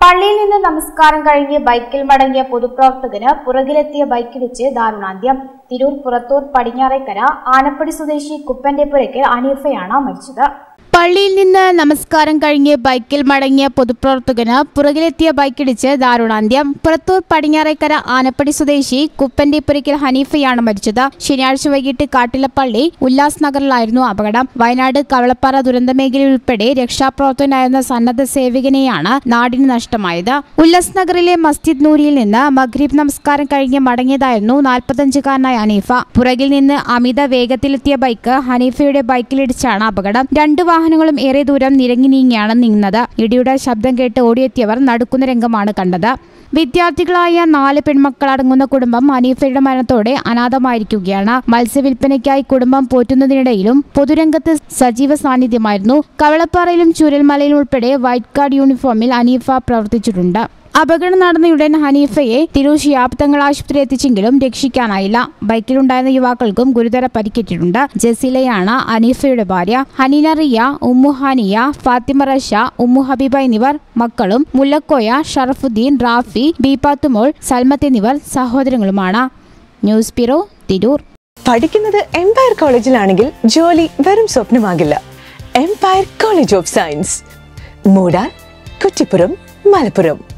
പള്ളിയിൽ നിന്ന് നമസ്കാരം കഴിഞ്ഞ് ബൈക്കിൽ മടങ്ങിയ പൊതുപ്രവർത്തകന് പുറകിലെത്തിയ ബൈക്കിടിച്ച് ദാരുണാന്ത്യം തിരൂർ പുറത്തൂർ പടിഞ്ഞാറേക്കര ആനപ്പടി സ്വദേശി കുപ്പന്റെ പുരയ്ക്ക് അനീഫയാണ് മരിച്ചത് പള്ളിയിൽ നിന്ന് നമസ്കാരം കഴിഞ്ഞ് ബൈക്കിൽ മടങ്ങിയ പൊതുപ്രവർത്തകന് പുറകിലെത്തിയ ബൈക്കിടിച്ച് ദാരുണാന്ത്യം പുറത്തൂർ പടിഞ്ഞാറേക്കര ആനപ്പടി സ്വദേശി കുപ്പന്റെ പുരയ്ക്കൽ ഹനീഫയാണ് മരിച്ചത് ശനിയാഴ്ച വൈകിട്ട് കാട്ടിലപ്പള്ളി ഉല്ലാസ് നഗറിലായിരുന്നു അപകടം വയനാട് കവളപ്പാറ ദുരന്തമേഖലയിൽ ഉൾപ്പെടെ രക്ഷാപ്രവർത്തകനായിരുന്ന സന്നദ്ധ സേവകനെയാണ് നാടിന് നഷ്ടമായത് ഉല്ലാസ് നഗറിലെ മസ്ജിദ് നൂരിയിൽ നിന്ന് മഗ്രീബ് നമസ്കാരം കഴിഞ്ഞ് മടങ്ങിയതായിരുന്നു നാൽപ്പത്തഞ്ചുകാരനായ ഹനീഫ പുറകിൽ നിന്ന് അമിത വേഗത്തിലെത്തിയ ബൈക്ക് ഹനീഫയുടെ ബൈക്കിലിടിച്ചാണ് അപകടം രണ്ട് വാഹനങ്ങളും ഏറെ ദൂരം നിരങ്ങി നീങ്ങിയാണ് നീങ്ങുന്നത് ഇടിയുടെ ശബ്ദം കേട്ട് ഓടിയെത്തിയവർ നടുക്കുന്ന രംഗമാണ് കണ്ടത് വിദ്യാർത്ഥികളായ നാല് പെൺമക്കളടങ്ങുന്ന കുടുംബം ഹനീഫയുടെ മരണത്തോടെ അനാഥമായിരിക്കുകയാണ് മത്സ്യവില്പനയ്ക്കായി കുടുംബം പോറ്റുന്നതിനിടയിലും പൊതുരംഗത്ത് സജീവ സാന്നിധ്യമായിരുന്നു കവളപ്പാറയിലും ചുരൽമലയിലും ഉൾപ്പെടെ വൈറ്റ് കാർഡ് യൂണിഫോമിൽ ഹനീഫ പ്രവർത്തിച്ചിട്ടുണ്ട് അപകടം നടന്നയുടൻ ഹനീഫയെ തിരൂർ ശിയാബ് തങ്ങൾ ആശുപത്രി എത്തിച്ചെങ്കിലും രക്ഷിക്കാനായില്ല ബൈക്കിലുണ്ടായിരുന്ന യുവാക്കൾക്കും ഗുരുതര പരിക്കേറ്റിട്ടുണ്ട് ജസീലയാണ് ഹനീഫയുടെ ഭാര്യ ഹനീന റിയ ഉമ്മു ഹാനിയ ഫാത്തിമ റഷ ഉമ്മു ഹബീബ എന്നിവർ മക്കളും മുല്ലക്കോയ ഷറഫുദ്ദീൻ റാഫി ബീപാത്തുമോൾ സൽമത്ത് എന്നിവർ സഹോദരങ്ങളുമാണ് ന്യൂസ് ബ്യൂറോ തിരൂർ പഠിക്കുന്നത് എംപയർ കോളേജിലാണെങ്കിൽ ജോലി വെറും സ്വപ്നമാകില്ല Empire College of Science Moodal Kuttippuram Malappuram